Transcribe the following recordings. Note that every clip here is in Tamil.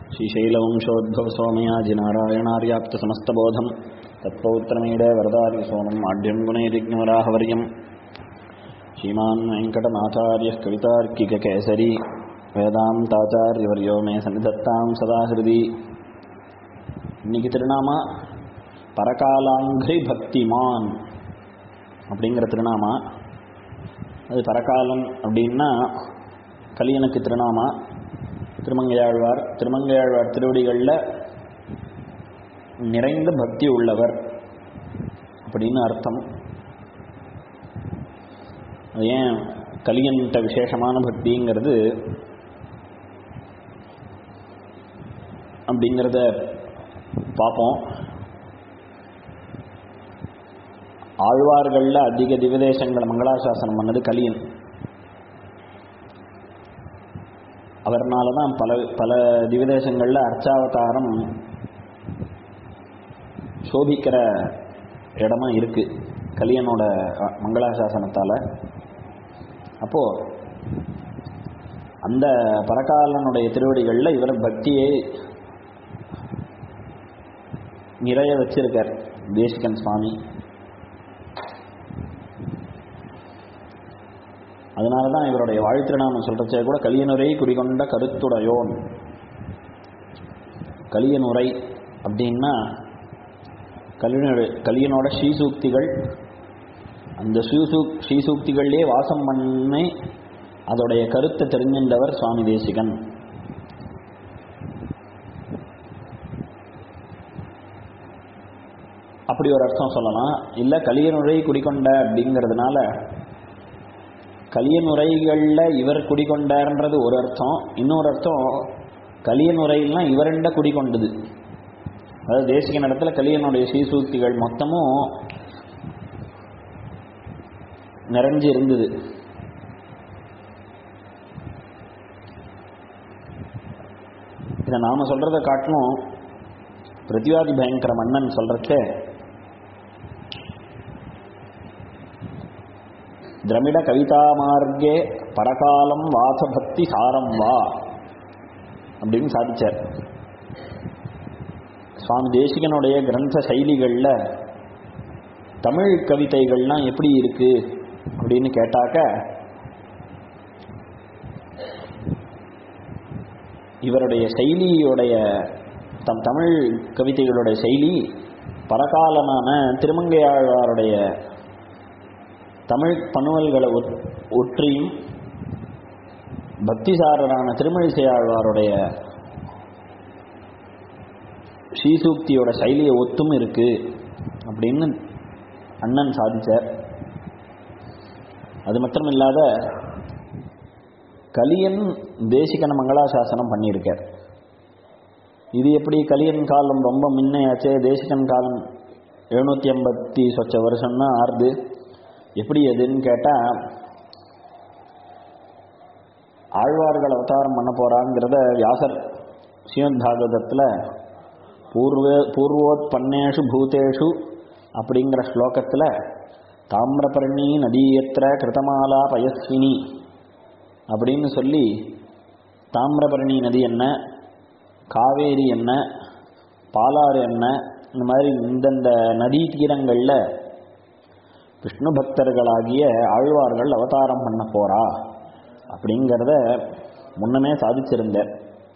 श्रीशैलवंशोद्भवसोमयाजिनारायणार्याप्तसमस्तबोधं तत्पौत्रमीडे वरदारि सोमम् आढ्यं गुणैरिज्ञवराहवर्यम् श्रीमान् वेङ्कटनाथार्यः कवितार्किककेसरी வேதாந்தாச்சாரியவரியோ மே சன்னிதத்தாம் சதா ஹிருதி இன்னைக்கு திருநாமா பரகாலாங்கிரி பக்திமான் அப்படிங்கிற திருநாமா அது பரகாலம் அப்படின்னா கலியனுக்கு திருநாமா திருமங்கையாழ்வார் திருமங்கையாழ்வார் திருவடிகளில் நிறைந்த பக்தி உள்ளவர் அப்படின்னு அர்த்தம் அது ஏன் கலியன்கிட்ட விசேஷமான பக்திங்கிறது அப்படிங்கிறத பார்ப்போம் ஆழ்வார்களில் அதிக திவதேசங்கள் மங்களாசாசனம் பண்ணது கலியன் அவர்னால தான் பல பல திவதேசங்களில் அர்ச்சாவதாரம் சோபிக்கிற இடமா இருக்கு கலியனோட மங்களாசாசனத்தால் அப்போது அந்த பரகாலனுடைய திருவடிகளில் இவர் பக்தியை நிறைய வச்சிருக்கார் தேசிகன் சுவாமி அதனால தான் இவருடைய வாழ்த்திருநாமம் சொல்றச்சே கூட கலியனுரை குறிகொண்ட கருத்துடையோன் கலியனுரை அப்படின்னா கலியனோட கலியனோட ஸ்ரீசூக்திகள் அந்த ஸ்ரீசூ ஸ்ரீசூக்திகள்லேயே வாசம் பண்ணி அதோடைய கருத்தை தெரிஞ்சின்றவர் சுவாமி தேசிகன் அப்படி ஒரு அர்த்தம் சொல்லலாம் இல்லை கலியனுரை குடிக்கொண்ட அப்படிங்கிறதுனால கலியனுரைகளில் இவர் குடிக்கொண்டார்ன்றது ஒரு அர்த்தம் இன்னொரு அர்த்தம் கலியனுரைலாம் இவரெண்ட குடிக்கொண்டது அதாவது தேசிக இடத்துல கலியனுடைய சீசூக்திகள் மொத்தமும் நிறைஞ்சு இருந்தது இதை நாம சொல்றதை காட்டிலும் பிரதிவாதி பயங்கர மன்னன் சொல்றச்ச திரமிட கவிதா மார்க்கே பரகாலம் வாசபக்தி சாரம் வா அப்படின்னு சாதிச்சார் சுவாமி தேசிகனுடைய கிரந்த சைலிகளில் தமிழ் கவிதைகள்லாம் எப்படி இருக்கு அப்படின்னு கேட்டாக்க இவருடைய செயலியுடைய தம் தமிழ் கவிதைகளுடைய செயலி பரகாலமான திருமங்கையாழ்வாருடைய தமிழ் பணுவல்களை ஒற்றியும் பக்திசாரரான திருமழிசையாழ்வாருடைய ஸ்ரீசூக்தியோட சைலியை ஒத்தும் இருக்கு அப்படின்னு அண்ணன் சாதிச்சார் அது மட்டும் இல்லாத கலியன் தேசிகன மங்களாசாசனம் பண்ணியிருக்கார் இது எப்படி கலியன் காலம் ரொம்ப முன்னையாச்சே தேசிகன் காலம் எழுநூற்றி ஐம்பத்தி சொச்ச வருஷம்னா ஆறுது எப்படி எதுன்னு கேட்டால் ஆழ்வார்கள் அவதாரம் பண்ண போகிறாங்கிறத வியாசர் ஸ்ரீமத் பாகவதத்தில் பூர்வ பூர்வோத் பன்னேஷு பூதேஷு அப்படிங்கிற ஸ்லோகத்தில் தாமிரபரணி நதீயத்திர கிருதமாலா பயஸ்வினி அப்படின்னு சொல்லி தாமிரபரணி நதி என்ன காவேரி என்ன பாலாறு என்ன இந்த மாதிரி இந்தந்த நதி தீரங்களில் விஷ்ணு பக்தர்களாகிய ஆழ்வார்கள் அவதாரம் பண்ண போறா அப்படிங்கிறத முன்னமே சாதிச்சிருந்தார்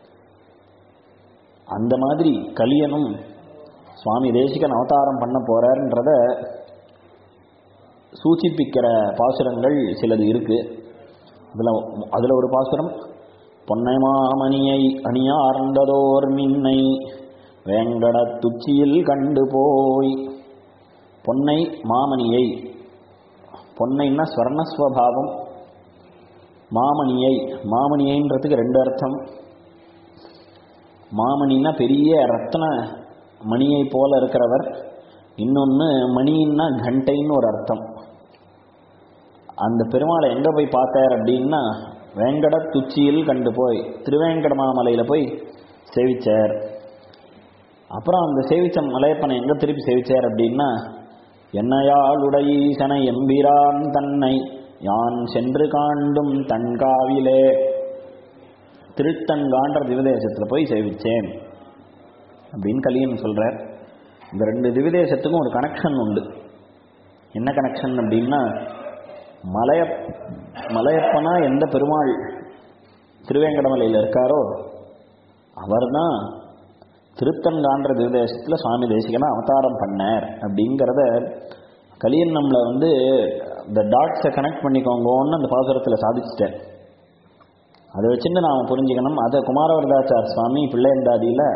அந்த மாதிரி கலியனும் சுவாமி தேசிகன் அவதாரம் பண்ண போறார்ன்றத சூச்சிப்பிக்கிற பாசுரங்கள் சிலது இருக்கு அதில் அதில் ஒரு பாசுரம் பொன்னை மாமணியை அணியார்ந்ததோர் மின்னை வேங்கட துச்சியில் கண்டு போய் பொன்னை மாமணியை பொன்னைன்னா ஸ்வர்ணஸ்வபாவம் மாமணியை மாமணியைன்றதுக்கு ரெண்டு அர்த்தம் மாமணின்னா பெரிய ரத்ன மணியை போல இருக்கிறவர் இன்னொன்று மணின்னா கண்டைன்னு ஒரு அர்த்தம் அந்த பெருமாளை எங்கே போய் பார்த்தார் அப்படின்னா வேங்கட துச்சியில் கண்டு போய் திருவேங்கட மாமலையில் போய் சேவிச்சார் அப்புறம் அந்த சேவிச்ச மலையப்பனை எங்கே திருப்பி சேவிச்சார் அப்படின்னா என்னையாளுடையீசன எம்பிரான் தன்னை யான் சென்று காண்டும் தன்காவிலே திருத்தன்கான்ற திவதேசத்தில் போய் சேவிச்சேன் அப்படின்னு கலியன் சொல்கிறார் இந்த ரெண்டு திவதேசத்துக்கும் ஒரு கனெக்ஷன் உண்டு என்ன கனெக்ஷன் அப்படின்னா மலைய மலையப்பனா எந்த பெருமாள் திருவேங்கடமலையில் இருக்காரோ அவர் தான் திருத்தன்கான்ற திவதேசத்தில் சுவாமி தேசிகனா அவதாரம் பண்ணார் அப்படிங்கிறத கலியன் நம்மளை வந்து இந்த டாட்ஸை கனெக்ட் பண்ணிக்கோங்கன்னு அந்த பாசுரத்தில் சாதிச்சிட்டேன் அதை வச்சுட்டு நாம் புரிஞ்சுக்கணும் அதை குமாரவரதாச்சார் சுவாமி பிள்ளையந்தாதியில்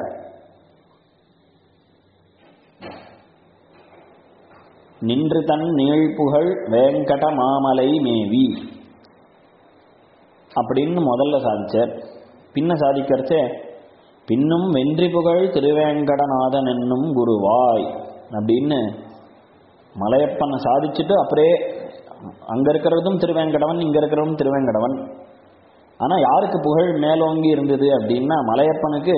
நின்று தன் நீழ்புகழ் வேங்கட மாமலை மேவி அப்படின்னு முதல்ல சாதிச்சார் பின்ன சாதிக்கிறச்சே பின்னும் வென்றி புகழ் திருவேங்கடநாதன் என்னும் குருவாய் அப்படின்னு மலையப்பனை சாதிச்சுட்டு அப்படியே அங்க இருக்கிறதும் திருவேங்கடவன் இங்க இருக்கிறதும் திருவேங்கடவன் ஆனா யாருக்கு புகழ் மேலோங்கி இருந்தது அப்படின்னா மலையப்பனுக்கு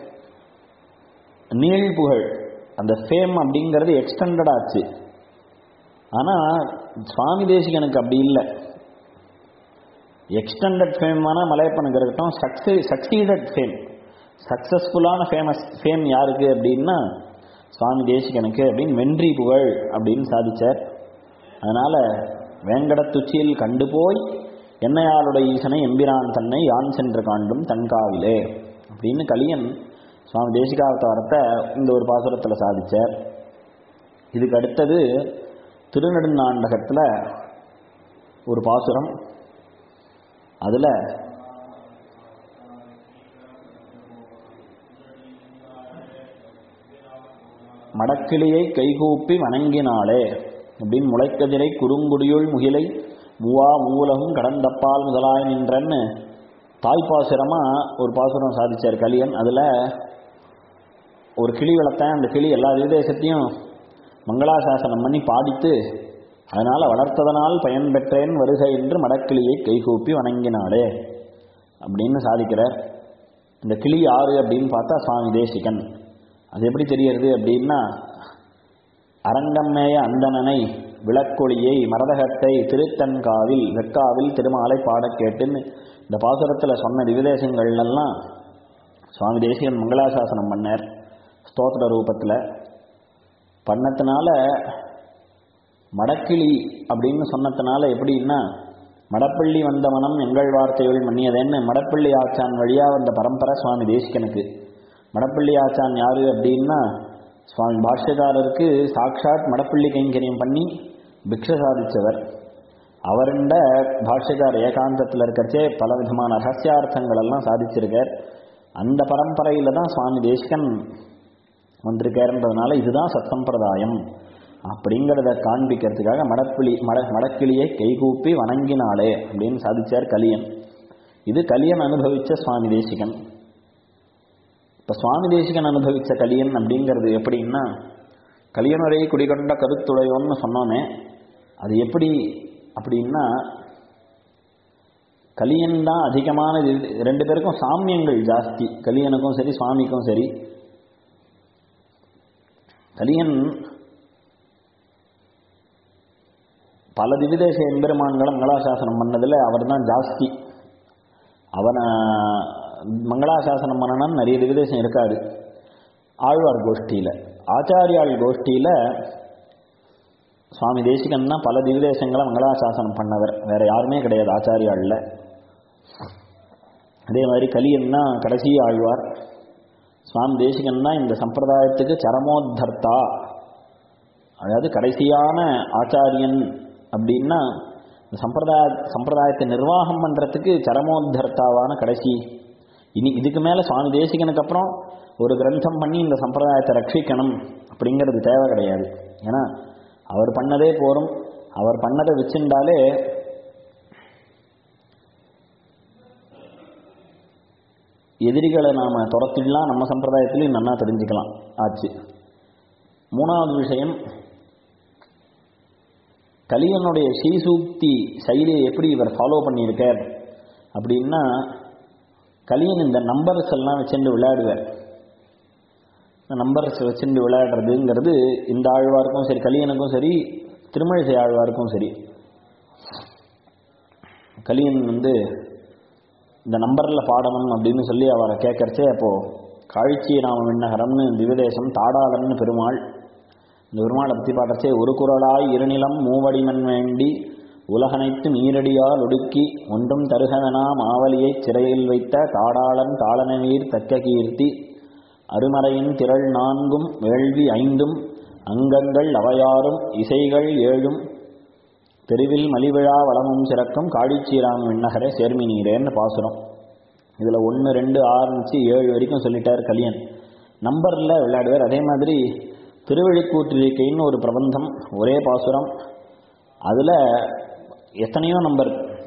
நீள் புகழ் அந்த ஃபேம் அப்படிங்கிறது எக்ஸ்டெண்டட் ஆச்சு ஆனா சுவாமி தேசிகனுக்கு அப்படி இல்லை எக்ஸ்டெண்டட் ஃபேமான மலையப்பனுக்கு இருக்கட்டும் சக்ஸி சக்சீடட் ஃபேம் சக்ஸஸ்ஃபுல்லான ஃபேமஸ் ஃபேம் யாருக்கு அப்படின்னா சுவாமி தேசிகனுக்கு அப்படின்னு வென்றி புகழ் அப்படின்னு சாதிச்சார் அதனால வேங்கடத்துச்சியில் கண்டு போய் என்னையாளுடைய ஈசனை எம்பிரான் தன்னை யான் சென்று காண்டும் தன்காவிலே அப்படின்னு கலியன் சுவாமி தேசிகாவதாரத்தை இந்த ஒரு பாசுரத்தில் சாதிச்சார் இதுக்கு அடுத்தது திருநெடுநாண்டகத்தில் ஒரு பாசுரம் அதில் மடக்கிளியை கைகூப்பி வணங்கினாளே அப்படின்னு முளைக்கதிரை குறுங்குடியுள் முகிலை மூவா மூலகும் கடந்தப்பால் முதலாய் நின்றன்னு தாய்ப்பாசுரமாக ஒரு பாசுரம் சாதிச்சார் கலியன் அதில் ஒரு கிளி வளர்த்தேன் அந்த கிளி எல்லா விதேசத்தையும் மங்களாசாசனம் பண்ணி பாடித்து அதனால் வளர்த்ததனால் பயன் பெற்றேன் வருக என்று மடக்கிளியை கைகூப்பி வணங்கினாளே அப்படின்னு சாதிக்கிறார் இந்த கிளி யாரு அப்படின்னு பார்த்தா சுவாமி தேசிகன் அது எப்படி தெரியறது அப்படின்னா அரங்கம்மேய அந்தணனை விளக்கொளியை மரதகத்தை திருத்தன்காவில் வெக்காவில் திருமாலை பாடக் கேட்டுன்னு இந்த பாசுரத்தில் சொன்ன திவிதேசங்கள்லாம் சுவாமி தேசிகன் மங்களாசாசனம் பண்ணார் ஸ்தோத்திர ரூபத்தில் பண்ணத்தினால மடக்கிளி அப்படின்னு சொன்னதுனால எப்படின்னா மடப்பள்ளி வந்த மனம் எங்கள் வார்த்தைகள் மன்னியதேன்னு மடப்பள்ளி ஆச்சான் வழியாக வந்த பரம்பரை சுவாமி தேசிகனுக்கு மடப்பள்ளி ஆச்சான் யாரு அப்படின்னா சுவாமி பாஷ்யக்காரருக்கு சாட்சாத் மடப்பள்ளி கைங்கரியம் பண்ணி பிக்ஷ சாதித்தவர் அவருண்ட பாஷ்யக்கார் ஏகாந்தத்தில் இருக்கிறச்சே பல விதமான ரகசியார்த்தங்கள் எல்லாம் சாதிச்சிருக்கார் அந்த பரம்பரையில் தான் சுவாமி தேசிகன் வந்திருக்காருன்றதுனால இதுதான் சத்சம்பிரதாயம் அப்படிங்கிறத காண்பிக்கிறதுக்காக மடப்பிளி மட மடக்கிளியை கைகூப்பி வணங்கினாளே அப்படின்னு சாதிச்சார் கலியன் இது கலியன் அனுபவிச்ச சுவாமி தேசிகன் இப்போ சுவாமி தேசிகன் அனுபவிச்ச கலியன் அப்படிங்கிறது எப்படின்னா கலியனுரை குடிகொண்ட கருத்துடையோன்னு சொன்னோமே அது எப்படி அப்படின்னா கலியன் தான் அதிகமான ரெண்டு பேருக்கும் சாமியங்கள் ஜாஸ்தி கலியனுக்கும் சரி சுவாமிக்கும் சரி கலியன் பல திவிதேச எம்பெருமான்களை மங்களாசாசனம் பண்ணதில் அவர் தான் ஜாஸ்தி அவனை மங்களாசாசனம் பண்ணணும்னு நிறைய திவிதேசம் இருக்காது ஆழ்வார் கோஷ்டியில் ஆச்சாரியாள் கோஷ்டியில் சுவாமி தேசிகன் தான் பல திவிதேசங்களை மங்களாசாசனம் பண்ணவர் வேற யாருமே கிடையாது ஆச்சாரியாளில் அதே மாதிரி கலியன் தான் கடைசி ஆழ்வார் சுவாமி தேசிகன் தான் இந்த சம்பிரதாயத்துக்கு சரமோத்தர்த்தா அதாவது கடைசியான ஆச்சாரியன் அப்படின்னா இந்த சம்பிரதாய சம்பிரதாயத்தை நிர்வாகம் பண்ணுறதுக்கு சரமோத்தர்த்தாவான கடைசி இனி இதுக்கு மேலே சுவாமி தேசிகனுக்கு அப்புறம் ஒரு கிரந்தம் பண்ணி இந்த சம்பிரதாயத்தை ரட்சிக்கணும் அப்படிங்கிறது தேவை கிடையாது ஏன்னா அவர் பண்ணதே போரும் அவர் பண்ணதை வச்சுட்டாலே எதிரிகளை நாம் துரத்திடலாம் நம்ம சம்பிரதாயத்திலையும் நன்னா தெரிஞ்சுக்கலாம் ஆச்சு மூணாவது விஷயம் கலியனுடைய ஸ்ரீசூக்தி செயலியை எப்படி இவர் ஃபாலோ பண்ணியிருக்கார் அப்படின்னா கலியன் இந்த நம்பர்ஸ் எல்லாம் வச்சுட்டு விளையாடுவார் இந்த நம்பர்ஸ் வச்சுட்டு விளையாடுறதுங்கிறது இந்த ஆழ்வாருக்கும் சரி கலியனுக்கும் சரி திருமழிசை ஆழ்வாருக்கும் சரி கலியன் வந்து இந்த நம்பரில் பாடணும் அப்படின்னு சொல்லி அவரை கேட்கறச்சே அப்போது காழ்ச்சி ராம விண்ணகரம்னு திவிதேசம் தாடாளர்னு பெருமாள் இந்த பெருமாளை பற்றி பாடுறச்சே ஒரு குரலாய் இருநிலம் மூவடிமன் வேண்டி உலகனைத்து நீரடியால் ஒடுக்கி ஒன்றும் தருகவனா மாவலியைச் சிறையில் வைத்த தாடாளன் தாளனவீர் தக்க கீர்த்தி அருமறையின் திரள் நான்கும் வேள்வி ஐந்தும் அங்கங்கள் அவையாறும் இசைகள் ஏழும் தெருவில் மலிவிழா வளமும் சிறக்கும் காழிச்சீராம் விண்ணகரே சேர்மி நீரேன்னு பாசுரம் இதில் ஒன்று ரெண்டு ஆரம்பித்து ஏழு வரைக்கும் சொல்லிட்டார் கலியன் நம்பரில் விளையாடுவார் அதே மாதிரி திருவழிக்கூற்றிருக்கைன்னு ஒரு பிரபந்தம் ஒரே பாசுரம் அதில் எத்தனையோ நம்பர்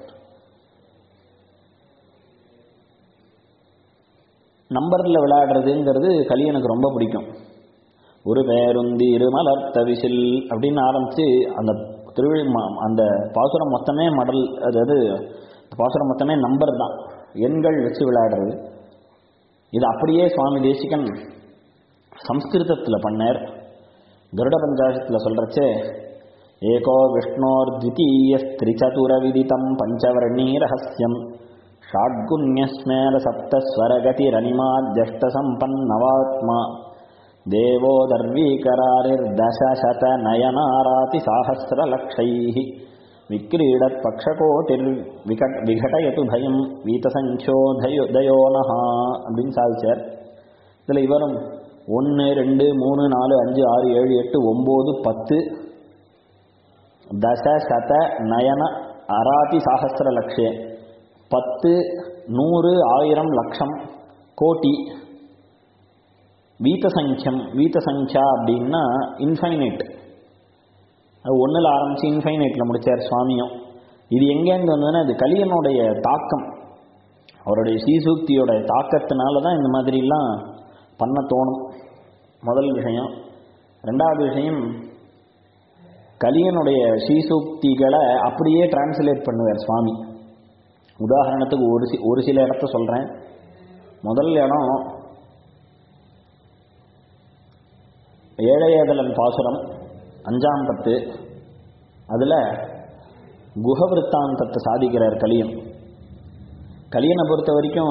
நம்பரில் விளையாடுறதுங்கிறது கலியனுக்கு ரொம்ப பிடிக்கும் ஒரு பேருந்தி இருமலர்த்த விசில் அப்படின்னு ஆரம்பித்து அந்த திருவிழி ம- அந்த பாசுரம் மொத்தமே மடல் அதாவது பாசுரம் மொத்தமே நம்பர் தான் எண்கள் வச்சு விளையாடுறது இது அப்படியே சுவாமி தேசிகன் சம்ஸ்கிருதத்தில் பண்ணார் கருட பஞ்சாசத்தில் சொல்கிறச்சே ஏகோ விஷ்ணோர்த்விதீயஸ்திரிச்சதுரவிதிதம் பஞ்சவர்ணீ ரகசியம் ஷாட்குண்யஸ்மேர சப்தஸ்வரகதிரனிமாத்யஷ்டசம்பன்னவாத்மா தேவோ தர்வீகராரிர்தசசத நயனாராதி சாஹசிரலக்ஷைः விக்ரீடத் பக்ஷகோட்டிர் விகட் விகடயது பயம் வீதசங்கியோதயோ தயோனஹா அப்படின்னு சாதிச்சார் இதில் இவரும் ஒன்று ரெண்டு மூணு நாலு அஞ்சு ஆறு ஏழு எட்டு ஒம்பது பத்து தச சத நயன அராதி சாகசிர லட்சிய பத்து நூறு ஆயிரம் லட்சம் கோட்டி வீதசங்கியம் வீதசங்கியா அப்படின்னா இன்ஃபைனைட் அது ஒன்றில் ஆரம்பித்து இன்ஃபைனைட்டில் முடித்தார் சுவாமியும் இது எங்கேருந்து வந்ததுன்னா இது கலியனுடைய தாக்கம் அவருடைய சீசூக்தியோட தாக்கத்தினால தான் இந்த மாதிரிலாம் பண்ண தோணும் முதல் விஷயம் ரெண்டாவது விஷயம் கலியனுடைய ஸ்ரீசூக்திகளை அப்படியே டிரான்ஸ்லேட் பண்ணுவார் சுவாமி உதாரணத்துக்கு ஒரு சி ஒரு சில இடத்த சொல்கிறேன் முதல் இடம் ஏழையதலன் பாசுரம் அஞ்சாம் பத்து அதில் குஹவிருத்தாந்தத்தை சாதிக்கிறார் கலியன் கலியனை பொறுத்த வரைக்கும்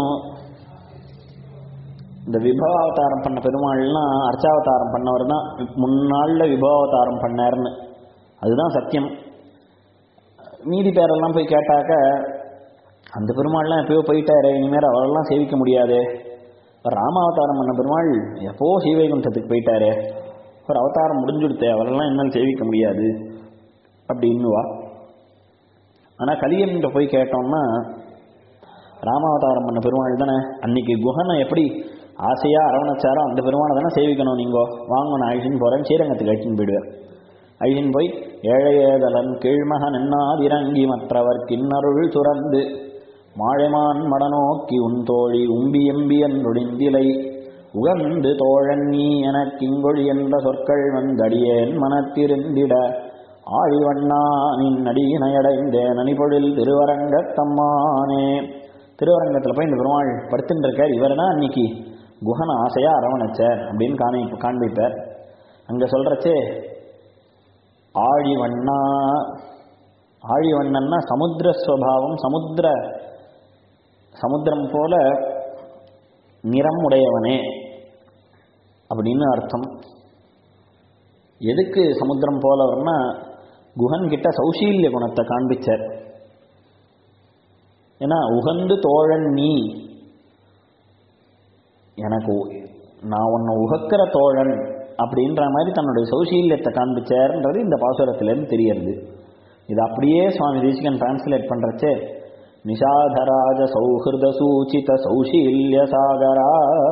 இந்த விபவாவதாரம் பண்ண பெருமாள்லாம் அர்ச்சாவதாரம் பண்ணவர் தான் முன்னாளில் விபவாவதாரம் பண்ணார்னு அதுதான் சத்தியம் மீதி பேரெல்லாம் போய் கேட்டாக்க அந்த பெருமாள்லாம் எப்பயோ போயிட்டாரு இனிமேல் அவரெல்லாம் சேவிக்க முடியாது ஒரு ராமாவதாரம் பண்ண பெருமாள் எப்போ ஸ்ரீவைகுண்டத்துக்கு போயிட்டாரு ஒரு அவதாரம் முடிஞ்சுடுத்தே அவரெல்லாம் என்னால் சேவிக்க முடியாது அப்படின்னுவா ஆனால் கலியன்கிட்ட போய் கேட்டோம்னா ராமாவதாரம் பண்ண பெருமாள் தானே அன்னைக்கு குஹனை எப்படி ஆசையாக அரவணைச்சாரோ அந்த பெருமாளை தானே சேவிக்கணும் நீங்கோ வாங்க நான் அழிச்சின்னு போகிறேன் ஸ்ரீரங்கத்துக்கு அழிச்சின்னு போயிடுவார் அழிச்சின்னு போய் ஏழையேதலன் கீழ்மகன் என்னாதிரங்கி மற்றவர் கிண்ணருள் துறந்து மாழைமான் மடநோக்கி உன் தோழி உம்பி எம்பி என்றொடிந்திலை உகந்து தோழன் நீ எனக் கிங்கொழி என்ற சொற்கள் வந்தடியேன் மனத்திருந்திட ஆழிவண்ணா நின் அடியினையடைந்தேன் அணிபொழில் திருவரங்கத்தம்மானே திருவரங்கத்தில் போய் இந்த பெருமாள் படுத்துட்டு இருக்கார் இவர் தான் அன்னைக்கு குஹன ஆசையா அரவணைச்சார் அப்படின்னு காணி காண்பிப்பார் அங்கே சொல்றச்சே ஆழிவண்ணா ஆழிவண்ணன்னா சமுத்திர ஸ்வபாவம் சமுத்திர சமுத்திரம் போல நிறம் உடையவனே அப்படின்னு அர்த்தம் எதுக்கு சமுத்திரம் போலவர்னா குஹன் கிட்ட சௌசீல்ய குணத்தை காண்பிச்சார் ஏன்னா உகந்து தோழன் நீ எனக்கு உ- நான் உன்னை உகக்கிற தோழன் அப்படின்ற மாதிரி தன்னுடைய சௌசீல்யத்தை காண்பிச்சார்ன்றது இந்த பாசுரத்திலேருந்து தெரியறது இது அப்படியே சுவாமி தேசிகன் டிரான்ஸ்லேட் பண்றச்சே நிஷாதராஜ சௌஹிருத சூச்சித சௌஷீல்ய சாகரா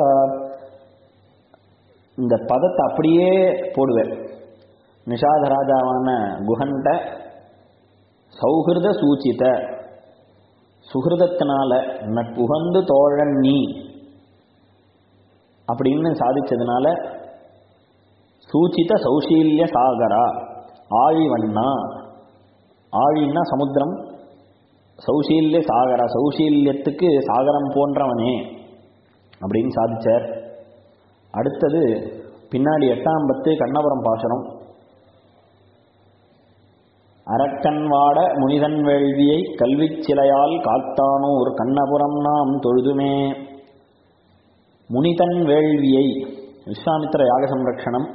இந்த பதத்தை அப்படியே போடுவேன் நிஷாதராஜாவான குஹன்ட சௌஹிருத சூச்சித சுகிருதத்தினால நட்புகந்து தோழன் நீ அப்படின்னு சாதிச்சதுனால சூச்சித சௌஷீல்ய சாகரா ஆழிவண்ணா ஆழின்னா சமுத்திரம் சௌஷீல்ய சாகரா சௌஷீல்யத்துக்கு சாகரம் போன்றவனே அப்படின்னு சாதிச்சார் அடுத்தது பின்னாடி எட்டாம் பத்து கண்ணபுரம் பாசனம் அரக்கன் வாட முனிதன் வேள்வியை கல்விச் சிலையால் காத்தானூர் கண்ணபுரம் நாம் தொழுதுமே முனிதன் வேள்வியை விஸ்வாமித்திர யாக சம்ரக்ஷணம்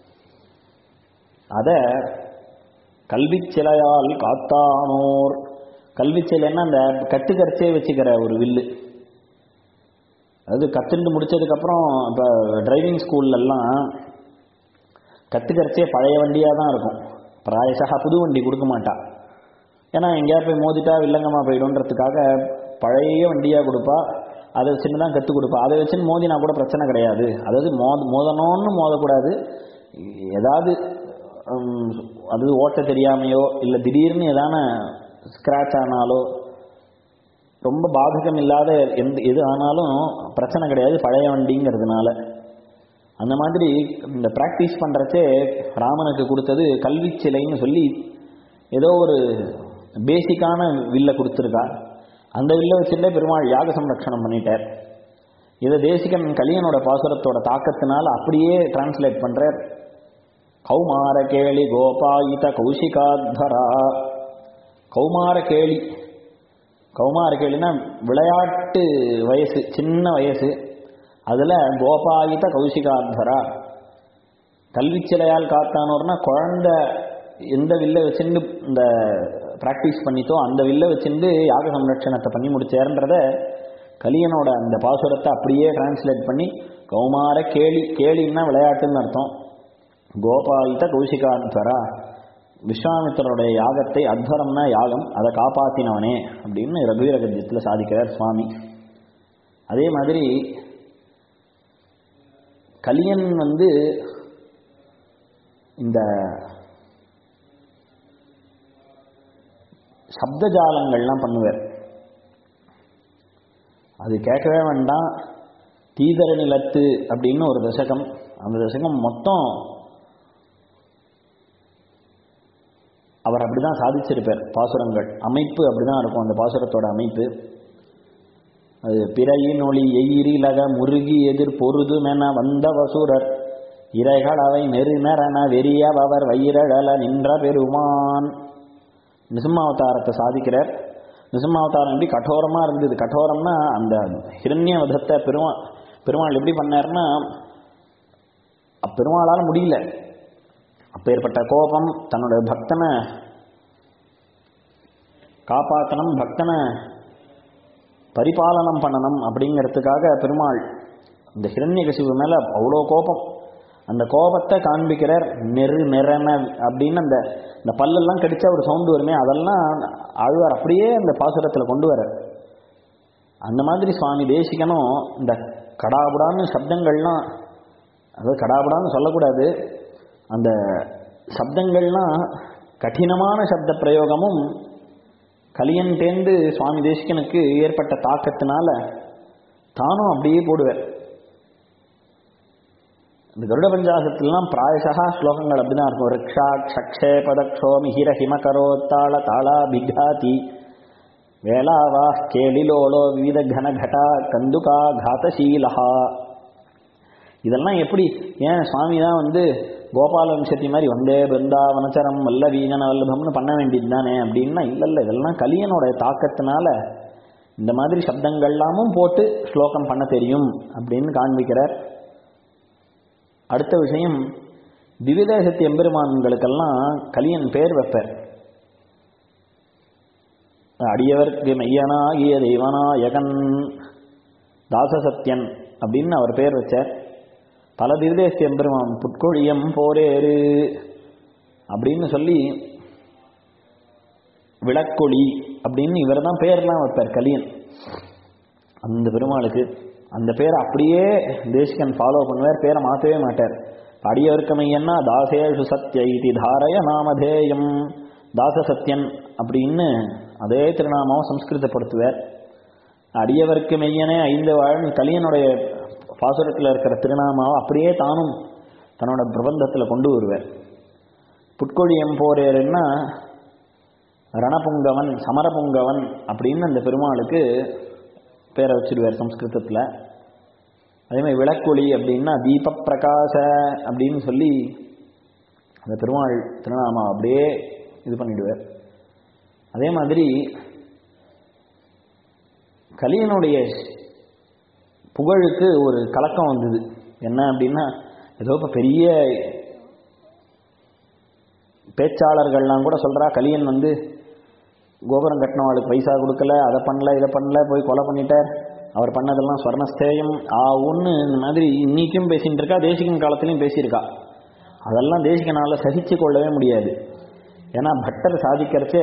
அத கல்விச் சிலையால் காத்தானோர் கல்விச் சிலைன்னா அந்த கட்டுக்கரைச்சே வச்சுக்கிற ஒரு வில்லு அது கத்துண்டு முடிச்சதுக்கப்புறம் இப்போ டிரைவிங் ஸ்கூல்லலாம் கத்துக்கரைச்சே பழைய வண்டியாக தான் இருக்கும் பிராயசா புது வண்டி கொடுக்க மாட்டா ஏன்னா எங்கேயா போய் மோதிட்டா வில்லங்கமாக போயிடும்ன்றதுக்காக பழைய வண்டியாக கொடுப்பா அதை வச்சுன்னு தான் கற்றுக் கொடுப்பா அதை வச்சுன்னு மோதினா கூட பிரச்சனை கிடையாது அதாவது மோத மோதணும்னு மோதக்கூடாது ஏதாவது உம், அது ஓட்ட தெரியாமையோ இல்லை திடீர்னு ஏதான ஸ்க்ராட்ச் ஆனாலோ ரொம்ப பாதகம் இல்லாத எந்த எது ஆனாலும் பிரச்சனை கிடையாது பழைய வண்டிங்கிறதுனால அந்த மாதிரி இந்த ப்ராக்டிஸ் பண்ணுறச்சே ராமனுக்கு கொடுத்தது கல்வி சிலைன்னு சொல்லி ஏதோ ஒரு பேசிக்கான வில்லை கொடுத்துருக்கா அந்த வில்லை வச்சுட்டே பெருமாள் யாக சம்ரக்ஷணம் பண்ணிட்டார் இதை தேசிகன் கலியனோட பாசுரத்தோட தாக்கத்தினால அப்படியே டிரான்ஸ்லேட் பண்றார் கௌமார கேளி கோபாயித கௌசிகாத்வரா கௌமார கேளி கௌமார கேளினா விளையாட்டு வயசு சின்ன வயசு அதில் கோபாயித கௌசிகாத்வரா கல்வி சிலையால் காத்தானோர்னா குழந்தை எந்த வில்லை வச்சுட்டு இந்த ப்ராக்டிஸ் பண்ணித்தோ அந்த வில்லை வச்சுட்டு யாக சம்ரட்சணத்தை பண்ணி முடிச்சாருன்றத கலியனோட அந்த பாசுரத்தை அப்படியே டிரான்ஸ்லேட் பண்ணி கௌமார கேளி கேளின்னா விளையாட்டுன்னு அர்த்தம் கோபாயித கௌசிகாத்வரா விஸ்வாமித்திரருடைய யாகத்தை அத்வரம்னா யாகம் அதை காப்பாத்தினவனே அப்படின்னு ரகுவீர கத்தியத்தில் சாதிக்கிறார் சுவாமி அதே மாதிரி கலியன் வந்து இந்த சப்தஜாலங்கள்லாம் பண்ணுவார் அது கேட்கவே வேண்டாம் தீதர நிலத்து அப்படின்னு ஒரு தசகம் அந்த தசகம் மொத்தம் அவர் அப்படிதான் சாதிச்சிருப்பார் பாசுரங்கள் அமைப்பு அப்படிதான் இருக்கும் அந்த பாசுரத்தோட அமைப்பு அது பிறையின் ஒளி எயிரிலக முருகி எதிர் பொருதுமென வந்த வசூரர் இறைகள் அவை நெருநரன வெறியவர் வயிரழல நின்ற பெருமான் நிசிம்மாவதாரத்தை சாதிக்கிறார் நிசிம்மாவதாரம் எப்படி கடோரமாக இருந்தது கடோரம்னா அந்த ஹிரண்ய வதத்தை பெருமா பெருமாள் எப்படி பண்ணாருன்னா பெருமாளால் முடியல அப்பேற்பட்ட கோபம் தன்னோட பக்தனை காப்பாற்றணும் பக்தனை பரிபாலனம் பண்ணணும் அப்படிங்கிறதுக்காக பெருமாள் இந்த ஹிரண்யகசிவு மேலே அவ்வளோ கோபம் அந்த கோபத்தை காண்பிக்கிறார் நெரு நெறன அப்படின்னு அந்த இந்த பல்லெல்லாம் கடிச்சா ஒரு சவுண்டு வருமே அதெல்லாம் ஆழ்வார் அப்படியே அந்த பாசுரத்தில் கொண்டு வர அந்த மாதிரி சுவாமி தேசிகனும் இந்த கடாபுடான்னு சப்தங்கள்லாம் அதாவது கடாபுடான்னு சொல்லக்கூடாது அந்த சப்தங்கள்லாம் கடினமான சப்த பிரயோகமும் கலியன்டேந்து சுவாமி தேசிகனுக்கு ஏற்பட்ட தாக்கத்தினால தானும் அப்படியே போடுவார் இந்த கருட பஞ்சாசத்துலாம் பிராயசா ஸ்லோகங்கள் அப்படிதான் இருக்கும் ரிக்ஷா க்ஷே பதக்ஷோ மிஹிர ஹிமகரோத்தாள தாளா பிகாதி வேளாவா கேளிலோலோ விவித கன கடா கந்துகா காதசீலஹா இதெல்லாம் எப்படி ஏன் சுவாமி தான் வந்து கோபால வம்சத்தி மாதிரி வந்தே பிருந்தாவனச்சரம் வல்ல வீணன வல்லபம்னு பண்ண வேண்டியது தானே அப்படின்னா இல்லை இல்லை இதெல்லாம் கலியனோட தாக்கத்தினால இந்த மாதிரி சப்தங்கள்லாமும் போட்டு ஸ்லோகம் பண்ண தெரியும் அப்படின்னு காண்பிக்கிறார் அடுத்த விஷயம் திவ்யதேசத்து எம்பெருமான்களுக்கெல்லாம் கலியன் பேர் வைப்பார் அடியவர்க்கு மெய்யனாகிய தெய்வநாயகன் தாசசத்யன் அப்படின்னு அவர் பேர் வச்சார் பல திவ்யதேச எம்பெருமான் புட்கொழியம் போரேறு அப்படின்னு சொல்லி விளக்கொளி அப்படின்னு இவர் தான் பேர்லாம் வைப்பார் கலியன் அந்த பெருமாளுக்கு அந்த பேரை அப்படியே தேசிகன் ஃபாலோ பண்ணுவார் பேரை மாற்றவே மாட்டார் அடியவர்க்கமையன்னா தாசேஷு சத்ய இது தாரய நாமதேயம் தாச சத்யன் அப்படின்னு அதே திருநாமாவும் சம்ஸ்கிருதப்படுத்துவார் அடியவர்க்கு மெய்யனே ஐந்து வாழ் கலியனுடைய பாசுரத்தில் இருக்கிற திருநாமாவை அப்படியே தானும் தன்னோட பிரபந்தத்தில் கொண்டு வருவார் புட்கொழியம் போரேருன்னா ரணபுங்கவன் சமரபுங்கவன் அப்படின்னு அந்த பெருமாளுக்கு பேரை வச்சிருவார் சம்ஸ்கிருதத்தில் அதே மாதிரி விளக்கொளி அப்படின்னா தீப பிரகாச அப்படின்னு சொல்லி அந்த பெருமாள் திருநாமா அப்படியே இது பண்ணிடுவார் அதே மாதிரி கலியனுடைய புகழுக்கு ஒரு கலக்கம் வந்தது என்ன அப்படின்னா ஏதோ இப்போ பெரிய பேச்சாளர்கள்லாம் கூட சொல்கிறா கலியன் வந்து கோபுரம் கட்டினவாளுக்கு பைசா கொடுக்கல அதை பண்ணல இதை பண்ணல போய் கொலை பண்ணிட்டார் அவர் பண்ணதெல்லாம் ஸ்வர்ணஸ்தேயம் ஆ ஒன்று இந்த மாதிரி இன்னைக்கும் பேசிட்டு இருக்கா தேசிகன் காலத்துலையும் பேசியிருக்கா அதெல்லாம் தேசிகனால சகிச்சு கொள்ளவே முடியாது ஏன்னா பட்டர் சாதிக்கிறச்சே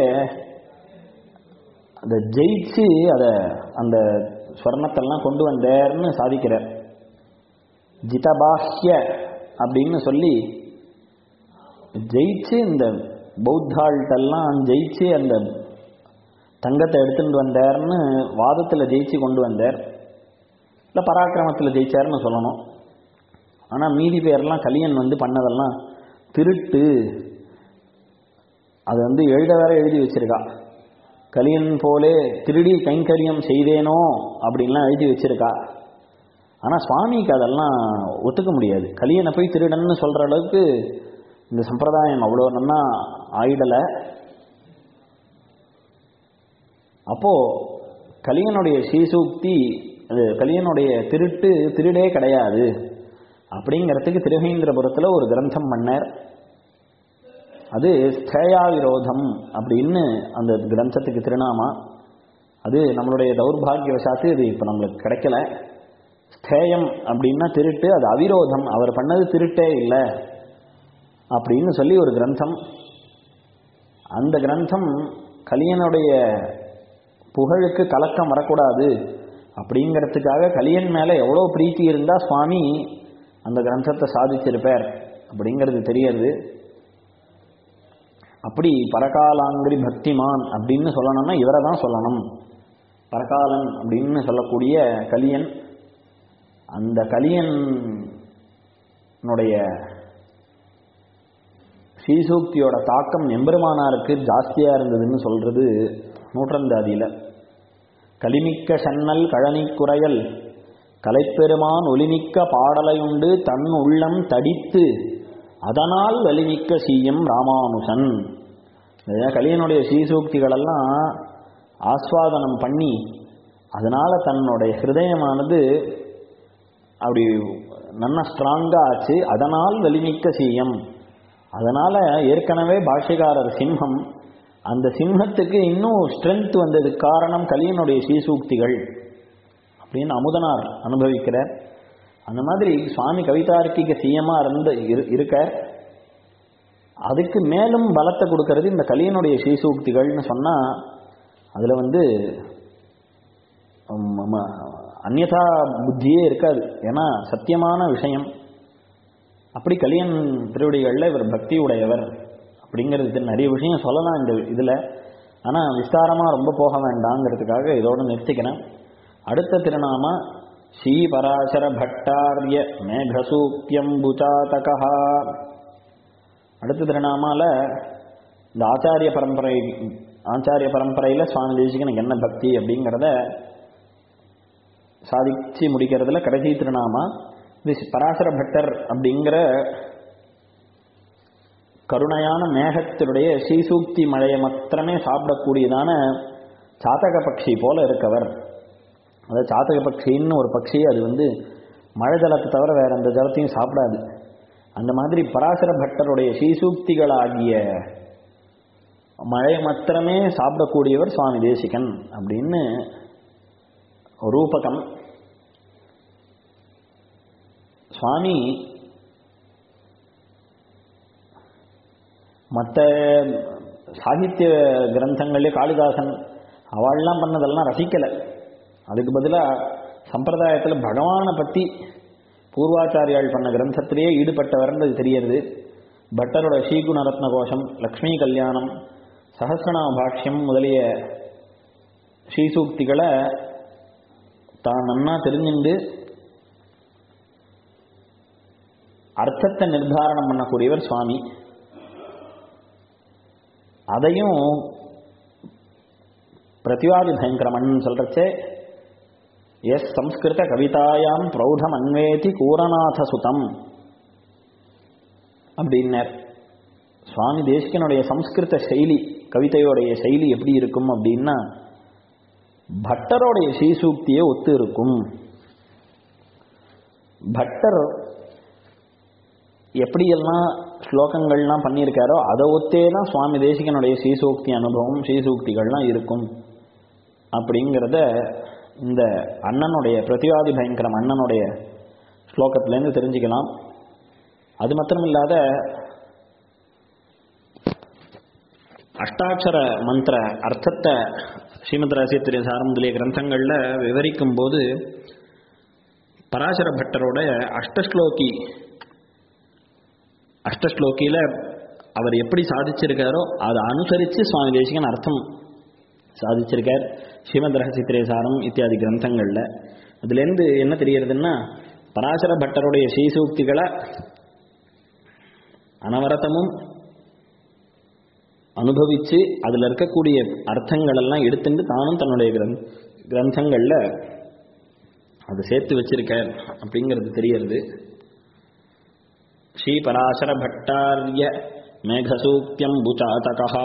அதை ஜெயிச்சு அதை அந்த ஸ்வர்ணத்தெல்லாம் கொண்டு வந்தார்னு சாதிக்கிறார் ஜிதபாஹ்ய அப்படின்னு சொல்லி ஜெயிச்சு இந்த பௌத்தாள்கிட்டெல்லாம் ஜெயிச்சு அந்த தங்கத்தை எடுத்துட்டு வந்தார்னு வாதத்தில் ஜெயிச்சு கொண்டு வந்தார் இல்லை பராக்கிரமத்தில் ஜெயிச்சார்னு சொல்லணும் ஆனால் மீதி பேர்லாம் கலியன் வந்து பண்ணதெல்லாம் திருட்டு அது வந்து எழுத வேற எழுதி வச்சிருக்கா கலியன் போலே திருடி கைங்கரியம் செய்தேனோ அப்படின்லாம் எழுதி வச்சிருக்கா ஆனால் சுவாமிக்கு அதெல்லாம் ஒத்துக்க முடியாது கலியனை போய் திருடன்னு சொல்கிற அளவுக்கு இந்த சம்பிரதாயம் அவ்வளோ நன்னா ஆயிடலை அப்போது கலியனுடைய ஸ்ரீசூக்தி அது கலியனுடைய திருட்டு திருடே கிடையாது அப்படிங்கிறதுக்கு திருவேந்திரபுரத்தில் ஒரு கிரந்தம் பண்ணார் அது ஸ்தேயா விரோதம் அப்படின்னு அந்த கிரந்தத்துக்கு திருநாமா அது நம்மளுடைய தௌர்பாகியவசாத்து இது இப்போ நம்மளுக்கு கிடைக்கல ஸ்தேயம் அப்படின்னா திருட்டு அது அவிரோதம் அவர் பண்ணது திருட்டே இல்லை அப்படின்னு சொல்லி ஒரு கிரந்தம் அந்த கிரந்தம் கலியனுடைய புகழுக்கு கலக்கம் வரக்கூடாது அப்படிங்கிறதுக்காக கலியன் மேலே எவ்வளோ பிரீத்தி இருந்தால் சுவாமி அந்த கிரந்தத்தை சாதிச்சிருப்பார் அப்படிங்கிறது தெரியறது அப்படி பரகாலாங்கிரி பக்திமான் அப்படின்னு சொல்லணும்னா இவரை தான் சொல்லணும் பரகாலன் அப்படின்னு சொல்லக்கூடிய கலியன் அந்த கலியனுடைய ஸ்ரீசூக்தியோட தாக்கம் எம்பெருமானாருக்கு ஜாஸ்தியாக இருந்ததுன்னு சொல்கிறது நூற்றந்தாதியில் கலிமிக்க சன்னல் கழனி குறையல் கலைப்பெருமான் ஒலிமிக்க பாடலையுண்டு தன் உள்ளம் தடித்து அதனால் வலிமிக்க சீயம் ராமானுசன் இந்த கலியனுடைய ஸ்ரீசூக்திகளெல்லாம் ஆஸ்வாதனம் பண்ணி அதனால் தன்னுடைய ஹிருதயமானது அப்படி நல்ல ஸ்ட்ராங்காக ஆச்சு அதனால் வலிமிக்க சீயம் அதனால் ஏற்கனவே பாஷ்யக்காரர் சிம்மம் அந்த சிம்மத்துக்கு இன்னும் ஸ்ட்ரென்த் வந்ததுக்கு காரணம் கலியனுடைய ஸ்ரீசூக்திகள் அப்படின்னு அமுதனார் அனுபவிக்கிறார் அந்த மாதிரி சுவாமி கவிதார்க்கிக சிஎமாக இருந்த இருக்க அதுக்கு மேலும் பலத்தை கொடுக்கறது இந்த கலியனுடைய ஸ்ரீசூக்திகள்னு சொன்னால் அதில் வந்து அந்நதா புத்தியே இருக்காது ஏன்னா சத்தியமான விஷயம் அப்படி கலியன் திருவடிகளில் இவர் பக்தி உடையவர் அப்படிங்கிறது நிறைய விஷயம் சொல்லலாம் இந்த இதில் ஆனால் விஸ்தாரமாக ரொம்ப போக வேண்டாங்கிறதுக்காக இதோடு நிறுத்திக்கிறேன் அடுத்த திருநாம ஸ்ரீ பராசர பட்டாரிய மேகசூக்கியம்புச்சாதகா அடுத்த திருநாமால இந்த ஆச்சாரிய பரம்பரை ஆச்சாரிய பரம்பரையில் சுவாமி தேசிகனுக்கு என்ன பக்தி அப்படிங்கிறத சாதிச்சு முடிக்கிறதுல கடைசி திருநாமா இது பராசர பட்டர் அப்படிங்கிற கருணையான மேகத்தினுடைய ஸ்ரீசூக்தி மழையை மாத்திரமே சாப்பிடக்கூடியதான சாத்தக பட்சி போல இருக்கவர் அதாவது சாத்தக பட்சின்னு ஒரு பட்சி அது வந்து மழை ஜலத்தை தவிர வேற எந்த ஜலத்தையும் சாப்பிடாது அந்த மாதிரி பராசர பட்டருடைய ஸ்ரீசூக்திகளாகிய மழையை மாத்திரமே சாப்பிடக்கூடியவர் சுவாமி தேசிகன் அப்படின்னு ரூபகம் சுவாமி மற்ற சாகித்ய கிரந்தங்களே காளிதாசன் அவள்லாம் பண்ணதெல்லாம் ரசிக்கலை அதுக்கு பதிலாக சம்பிரதாயத்தில் பகவானை பற்றி பூர்வாச்சாரியால் பண்ண கிரந்தத்திலேயே ஈடுபட்டவர்ன்றது தெரியறது பட்டரோட ஸ்ரீகுண ரத்ன கோஷம் லக்ஷ்மி கல்யாணம் சஹசிரநாம பாஷ்யம் முதலிய ஸ்ரீசூக்திகளை தான் நன்னா தெரிஞ்சுண்டு அர்த்தத்தை நிர்தாரணம் பண்ணக்கூடியவர் சுவாமி அதையும் பிரதிவாதி பயங்கரமன் சொல்றச்சே எஸ் சம்ஸ்கிருத கவிதாயாம் பிரௌடம் அன்வேதி கூரநாத சுதம் அப்படின்னர் சுவாமி தேசிகனுடைய சம்ஸ்கிருத செயலி கவிதையோடைய செயலி எப்படி இருக்கும் அப்படின்னா பட்டரோடைய ஸ்ரீசூக்தியே ஒத்து இருக்கும் பட்டர் எப்படியெல்லாம் ஸ்லோகங்கள்லாம் பண்ணியிருக்காரோ அதை ஒத்தே தான் சுவாமி தேசிகனுடைய ஸ்ரீசூக்தி அனுபவம் ஸ்ரீசூக்திகள்லாம் இருக்கும் அப்படிங்கிறத இந்த அண்ணனுடைய பிரதிவாதி பயங்கரம் அண்ணனுடைய ஸ்லோகத்திலேருந்து தெரிஞ்சுக்கலாம் அது மாத்திரம் இல்லாத அஷ்டாட்சர மந்திர அர்த்தத்தை ஸ்ரீமத் ரசித்திரிய சாரம் முதலிய கிரந்தங்களில் விவரிக்கும் போது பராசர பட்டரோட அஷ்டஸ்லோகி அஷ்டஸ்லோகியில் அவர் எப்படி சாதிச்சிருக்காரோ அதை அனுசரித்து சுவாமி தேசிகன் அர்த்தம் சாதிச்சிருக்கார் ஸ்ரீமத் ரகசித்திரிய சாரம் இத்தியாதி கிரந்தங்களில் அதுலேருந்து என்ன தெரியறதுன்னா பராசர பட்டருடைய ஸ்ரீசூக்திகளை அனவரதமும் அனுபவித்து அதில் இருக்கக்கூடிய அர்த்தங்கள் எல்லாம் எடுத்துட்டு தானும் தன்னுடைய கிரந்த கிரந்தங்களில் அதை சேர்த்து வச்சிருக்கார் அப்படிங்கிறது தெரியறது ஸ்ரீ பராசர பட்டாரிய மேகசூக்தியம் புச்சாதகா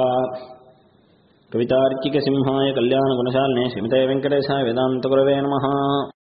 கவிதார்க்கிக சிம்ஹாய கல்யாண குணசாலினே ஸ்ரீமதே வெங்கடேசாய வேதாந்த குரவே நமஹா